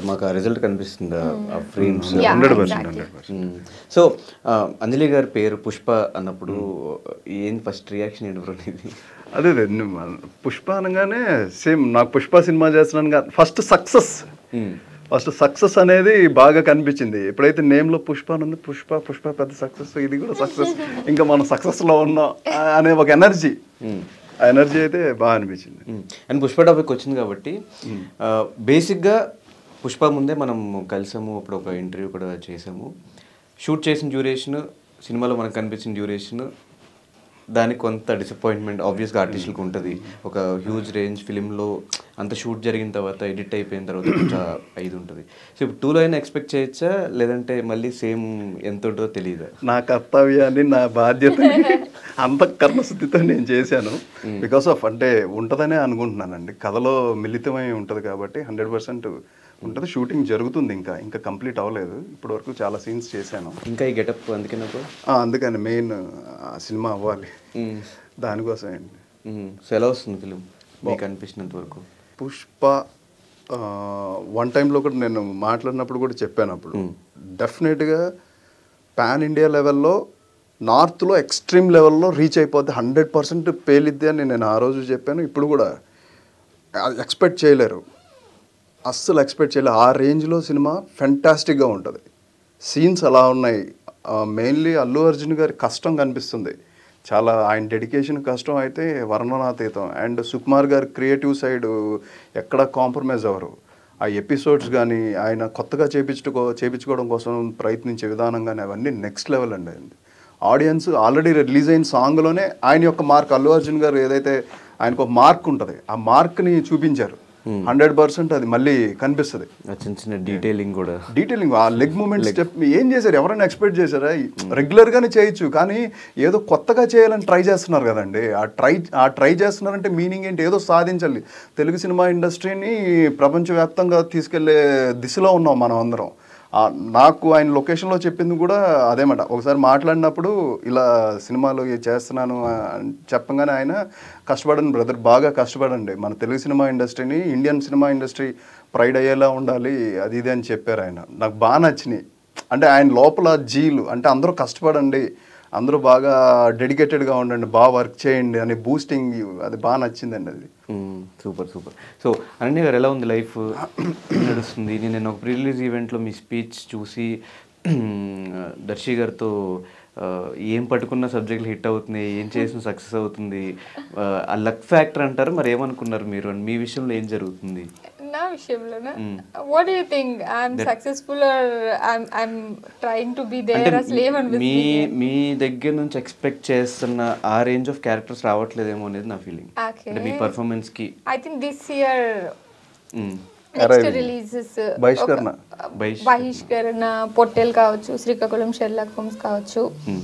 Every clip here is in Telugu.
మాకు ఆ రిజల్ట్ కనిపిస్తుంది ఆ- ఆ frames Yeah, hundred percent exactly. Hundred percent మ్మ్. సో ఆ, అంజలి గారి పేరు పుష్ప అన్నప్పుడు ఏం ఫస్ట్ రియాక్షన్ ఏంటి బ్రో ఇది అదే అదే నువ్వు మన- పుష్ప అనగానే సేమ్ నాకు పుష్ప సినిమా చేస్తున్నాను ఫస్ట్ సక్సెస్ ఫస్ట్ సక్సెస్ అనేది బాగా కనిపించింది ఎప్పుడైతే నేమ్లో పుష్ప అని ఉంది పుష్ప పుష్ప పెద్ద సక్సెస్ ఇది కూడా సక్సెస్ ఇంకా మనం సక్సెస్లో ఉన్నాం ఆ, అనే ఒక ఎనర్జీ ఆ ఎనర్జీ అయితే బాగా అనిపించింది అండ్ పుష్ప టాపిక్ వచ్చింది కాబట్టి బేసిక్గా పుష్ప ముందే మనం కలిసాము అప్పుడు ఒక ఇంటర్వ్యూ కూడా చేసాము షూట్ చేసిన డ్యూరేషన్ సినిమాలో మనకు కనిపించిన డ్యూరేషన్ దానికి కొంత డిసప్పాయింట్మెంట్ ఆబ్వియస్గా ఆర్టిస్టులకు ఉంటుంది ఒక హ్యూజ్ రేంజ్ ఫిలింలో అంత షూట్ జరిగిన తర్వాత ఎడిట్ అయిపోయిన తర్వాత కొంచెం ఇది ఉంటుంది సో ఇప్పుడు టూలో అయినా ఎక్స్పెక్ట్ చేయొచ్చా లేదంటే మళ్ళీ సేమ్ ఎంత ఉంటుందో తెలియదా నా కర్తవ్యాన్ని నా బాధ్యతని అంతఃకరణ శుద్ధితో నేను చేశాను బికాస్ ఆఫ్ అంటే ఉంటుందనే అనుకుంటున్నానండి కథలో మిళితమై ఉంటుంది కాబట్టి హండ్రెడ్ పర్సెంట్ ఉంటుంది షూటింగ్ జరుగుతుంది ఇంకా ఇంకా కంప్లీట్ అవ్వలేదు ఇప్పటి వరకు చాలా సీన్స్ చేశాను ఇంకా ఈ గెటప్ అందుకే నాకు ఆ, అందుకని మెయిన్ సినిమా అవ్వాలి దానికోసం అండి సో ఎలా వస్తుంది ఫిలిం మీకు అనిపించినంత వరకు పుష్ప వన్ టైంలో కూడా నేను మాట్లాడినప్పుడు కూడా చెప్పాను అప్పుడు డెఫినెట్గా పాన్ ఇండియా లెవెల్లో నార్త్లో ఎక్స్ట్రీమ్ లెవెల్లో రీచ్ అయిపోతే హండ్రెడ్ పర్సెంట్ పేలిద్ది అని నేను ఆ రోజు చెప్పాను ఇప్పుడు కూడా ఎక్స్పెక్ట్ చేయలేరు అస్సలు ఎక్స్పెక్ట్ చేయలేరు ఆ రేంజ్లో సినిమా ఫెంటాస్టిక్గా ఉంటుంది సీన్స్ అలా ఉన్నాయి మెయిన్లీ అల్లు అర్జున్ గారి కష్టం కనిపిస్తుంది చాలా ఆయన డెడికేషన్ కష్టం అయితే వర్ణనాతీతం అండ్ సుకుమార్ గారి క్రియేటివ్ సైడ్ ఎక్కడ కాంప్రమైజ్ అవ్వరు ఆ ఎపిసోడ్స్ కానీ ఆయన కొత్తగా చేపించుకో చేపించుకోవడం కోసం ప్రయత్నించే విధానం కానీ అవన్నీ నెక్స్ట్ లెవెల్ అండి ఆయనది ఆడియన్స్ ఆల్రెడీ రిలీజ్ అయిన సాంగ్లోనే ఆయన యొక్క మార్క్ అల్లు అర్జున్ గారు ఏదైతే ఆయనకు ఒక మార్క్ ఉంటుంది ఆ మార్క్ని చూపించారు హండ్రెడ్ పర్సెంట్ అది మళ్ళీ కనిపిస్తుంది ఆ చిన్న చిన్న డీటెయిలింగ్ కూడా డీటెయిలింగ్ ఆ లెగ్ మూమెంట్ స్టెప్ ఏం చేశారు ఎవరైనా ఎక్స్పెక్ట్ చేశారా రెగ్యులర్ గానే చేయొచ్చు కానీ ఏదో కొత్తగా చేయాలని ట్రై చేస్తున్నారు కదండి ఆ ట్రై ఆ ట్రై చేస్తున్నారంటే మీనింగ్ ఏంటి ఏదో సాధించాలి తెలుగు సినిమా ఇండస్ట్రీని ప్రపంచవ్యాప్తంగా తీసుకెళ్లే దిశలో ఉన్నాం మనం అందరం ఆ, నాకు ఆయన లొకేషన్లో చెప్పింది కూడా అదేమాట ఒకసారి మాట్లాడినప్పుడు ఇలా సినిమాలో ఇది చేస్తున్నాను అని చెప్పగానే ఆయన కష్టపడండి బ్రదర్ బాగా కష్టపడండి మన తెలుగు సినిమా ఇండస్ట్రీని ఇండియన్ సినిమా ఇండస్ట్రీ ప్రైడ్ అయ్యేలా ఉండాలి అది ఇది అని చెప్పారు ఆయన నాకు బాగా నచ్చినాయి అంటే ఆయన లోపల జీలు అంటే అందరూ కష్టపడండి అందరూ బాగా డెడికేటెడ్గా ఉండండి బాగా వర్క్ చేయండి అనే బూస్టింగ్ అది బాగా నచ్చిందండి అది సూపర్ సూపర్ సో అనన్య గారు ఎలా ఉంది లైఫ్ నడుస్తుంది నేను నేను ఒక ప్రీ రిలీజ్ ఈవెంట్లో మీ స్పీచ్ చూసి దర్శి గారితో ఆ, ఏం పట్టుకున్న సబ్జెక్టులు హిట్ అవుతున్నాయి ఏం చేసిన సక్సెస్ అవుతుంది ఆ, ఆ లక్ ఫ్యాక్టర్ అంటారు మరి ఏమనుకున్నారు మీరు And మీ విషయంలో ఏం జరుగుతుంది నా విషయంలోనా what you think I'm successful or I'm I'm trying to be there అసలు మీ ఏమనిపిస్తుంది మీ దగ్గర నుంచి ఎక్స్పెక్ట్ చేస్తున్న ఆ రేంజ్ ఆఫ్ క్యారెక్టర్స్ రావట్లేదేమో అనేది నా ఫీలింగ్ Okay. అంటే మీ పర్ఫార్మెన్స్ కి ఐ థింక్ దిస్ ఇయర్ మ్, నెక్స్ట్ రిలీజెస్ బహిష్కరణ. బహిష్- బహిష్కరణ పొట్టెల్ కావచ్చు శ్రీకాకుళం షెర్లాక్ హోమ్స్ కావచ్చు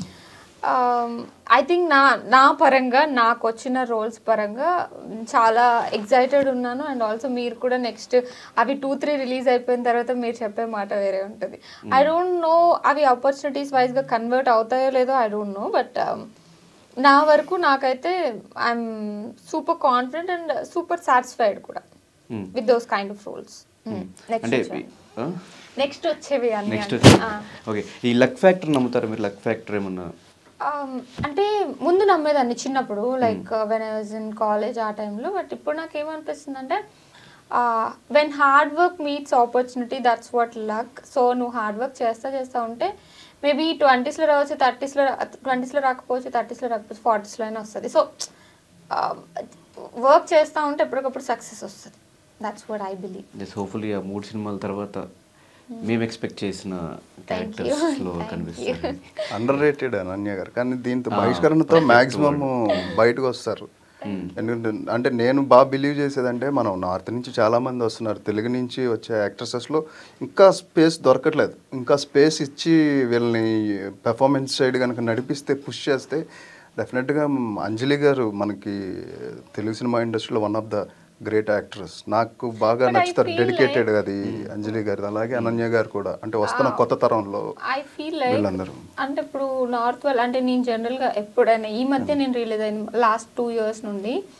ఐ థింక్ నా నా పరంగా నాకు వచ్చిన రోల్స్ పరంగా చాలా ఎగ్జైటెడ్ ఉన్నాను అండ్ ఆల్సో మీరు కూడా నెక్స్ట్ అవి టూ త్రీ రిలీజ్ అయిపోయిన తర్వాత మీరు చెప్పే మాట వేరే ఉంటుంది ఐ డోంట్ నో అవి ఆపర్చునిటీస్ వైజ్గా కన్వర్ట్ అవుతాయో లేదో ఐ డోంట్ నో బట్ నా వరకు నాకైతే I'm super confident and super satisfied కూడా with those kind of roles అంటే నెక్స్ట్ నెక్స్ట్ వచ్చేవి అన్ని నెక్స్ట్ అంటే. ఆ. ఓకే ఈ లక్ ఫ్యాక్టర్ నమ్ముతారా మీరు లక్ ఫ్యాక్టర్ ఏమన్నా Um, అంటే ముందు నమ్మేదాన్ని చిన్నప్పుడు like when I was in college ఆ టైంలో బట్ ఇప్పుడు నాకు ఏమనిపిస్తుంది అంటే when hard work meets opportunity that's what luck so నువ్వు హార్డ్ వర్క్ చేస్తా చేస్తా ఉంటే మేబీ ట్వంటీస్లో రావచ్చు థర్టీస్లో ట్వంటీస్లో రాకపోవచ్చు థర్టీస్లో రాకపోవచ్చు ఫార్టీస్లో అయినా వస్తుంది సో వర్క్ చేస్తూ ఉంటే ఎప్పటికప్పుడు సక్సెస్ వస్తుంది that's what I believe just hopefully ఆ మూడు సినిమాల తర్వాత మేము ఎక్స్పెక్ట్ చేసిన you. క్యారెక్టర్స్ లో Thank కనిపిస్తారు అండర్ రేటెడ్ అనన్య గారు కానీ దీంతో బహిష్కరణతో మాక్సిమం బయటకు వస్తారు ఎందుకంటే అంటే నేను బాగా బిలీవ్ చేసేదంటే మనం నార్త్ నుంచి చాలా మంది వస్తున్నారు తెలుగు నుంచి వచ్చే యాక్ట్రసెస్లో ఇంకా స్పేస్ దొరకట్లేదు ఇంకా స్పేస్ ఇచ్చి వీళ్ళని పెర్ఫార్మెన్స్ సైడ్ కనుక నడిపిస్తే పుష్ చేస్తే డెఫినెట్గా అంజలి గారు మనకి తెలుగు సినిమా ఇండస్ట్రీలో one of the great actress నాకు బాగా But I నచ్చుతారు feel డెడికేటెడ్ అది అంజలి గారు అలాగే అనన్య గారు కూడా అంటే వస్తున్న కొత్త తరంలో ఐ ఫీల్ లైక్ వీళ్ళందరూ. అంటే ఇప్పుడు నార్త్ వాళ్ళు అంటే నేను జనరల్గా ఎప్పుడైనా ఈ మధ్య నేను రిలీజ్ అయిన లాస్ట్ టూ ఇయర్స్ నుండి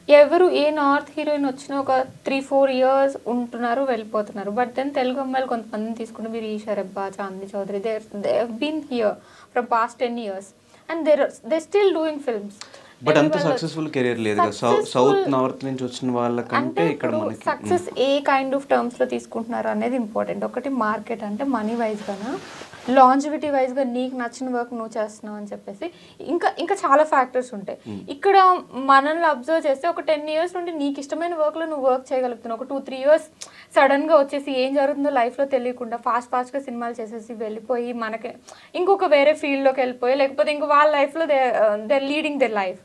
ఎవరు ఏ నార్త్ హీరోయిన్ వచ్చినా ఒక త్రీ ఫోర్ ఇయర్స్ ఉంటున్నారు వెళ్ళిపోతున్నారు బట్ దెన్ తెలుగు అమ్మాయిలు కొంతమందిని తీసుకుంటే మీరు Eesha Rebba Chandi Chowdary they they been here from past ten years and there they still doing films but అంత సక్సెస్ఫుల్ కెరీర్ లేదు కదా సౌత్ సౌత్ నార్త్ నుంచి వచ్చిన వాళ్ళకంటే అంటే ఇక్కడ ఇప్పుడు మనకి success a kind of terms లో తీసుకుంటున్నారు అనేది ఇంపార్టెంట్ ఒకటి మార్కెట్ అంటే మనీ వైజ్ గానా లాంజివిటీ వైజ్ గా నీకు నచ్చిన వర్క్ నువ్వు చేస్తున్నావు అని చెప్పేసి ఇంకా ఇంకా చాలా ఫ్యాక్టర్స్ ఉంటాయి ఇక్కడ మనల్ని అబ్జర్వ్ చేస్తే ఒక టెన్ ఇయర్స్ నుండి నీకు ఇష్టమైన వర్క్ లో నువ్వు వర్క్ చేయగలుగుతున్నావు ఒక టూ త్రీ ఇయర్స్ సడన్ గా వచ్చేసి ఏం జరుగుతుందో లైఫ్ లో తెలియకుండా ఫాస్ట్ ఫాస్ట్ గా సినిమాలు చేసేసి వెళ్ళిపోయి మనకి ఇంకొక వేరే ఫీల్డ్ లోకి వెళ్ళిపోయి లేకపోతే ఇంకో వాళ్ళ లైఫ్ లో they they leading they life